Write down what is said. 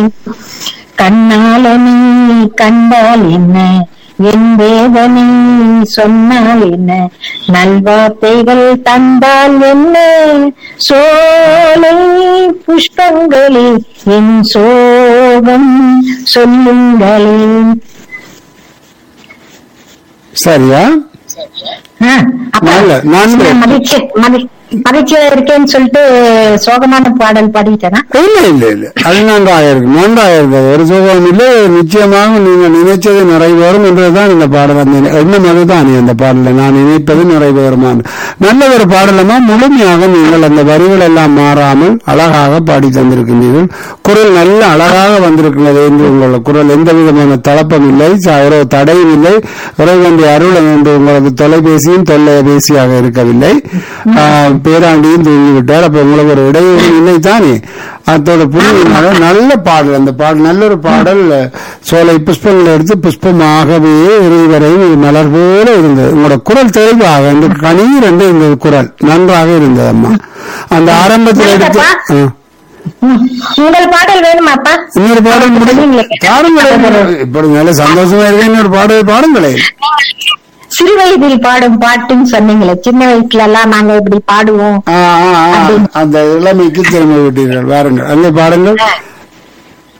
கண்ணாலனை கண்டால் என்ன என் வேதனை சொன்னால் என்ன நல்வார்த்தைகள் தந்தால் என்ன சோலை புஷ்பங்களே என் சோகம் சொல்லுங்களேன் சரியா ஆ, அப்ப நல்ல, நன்றி. நான் மகிழ்ச்சி மகி- மகிழ்ச்சியா இருக்கேன்னு சொல்லிட்டு சோகமான பாடல் பாடிட்டேனா இல்ல இல்ல இல்ல அது நன்றாக இருக்கு நன்றாக இருக்கு ஒரு சுகம் இல்லை நிச்சயமாக நீங்க நினைச்சது நிறைவேறும் என்றுதான் இந்த பாடல் அந்த எண்ணம் அதுதான் அந்த பாடல நான் நினைப்பது நிறைவேறுமான் நல்ல ஒரு பாடலமா முழுமையாக நீங்கள் அந்த வரிகள் எல்லாம் மாறாமல் அழகாக பாடி தந்திருக்கின்றீர்கள் குரல் நல்ல அழகாக வந்திருக்கிறது என்று உங்கள் குரல் எந்த விதமான தளப்பம் இல்லை ஒரு தடையும் இல்லை இறைவனுடைய அருள் என்று உங்களுக்கு தொலைபேசியும் தொல்லைபேசியாக இருக்கவில்லை ஆஹ், பேராண்டியும் தூங்கிவிட்டார் அப்ப உங்களுக்கு ஒரு இடையூறு இல்லை தானே அதோட புரியுனால நல்ல பாடல் அந்த பாடல் நல்ல ஒரு பாடல் சோலை புஷ்பங்களை எடுத்து புஷ்பமாகவே இறைவரையும் இது மலர் போல இருந்தது உங்களோட குரல் தெளிவாக இந்த கணீர் என்று இருந்தது குரல் நன்றாக இருந்தது அம்மா அந்த ஆரம்பத்தில் எடுத்து ஆ. ம். உங்கள் பாடல் வேணுமாப்பா இன்னொரு பாடல் முடியும் பாடுங்களேன் இப்படி நல்ல சந்தோஷமா இருக்க இன்னொரு பாடல் பாடுங்களேன் சிறு வயதில் பாடும் பாட்டுன்னு சொன்னீங்களே சின்ன வயசுல எல்லாம் நாங்க இப்படி பாடுவோம் ஆ, ஆ, ஆ. அந்த இளமைக்கு திரும்ப விட்டீர்கள் வாருங்கள் அங்கே பாடுங்கள்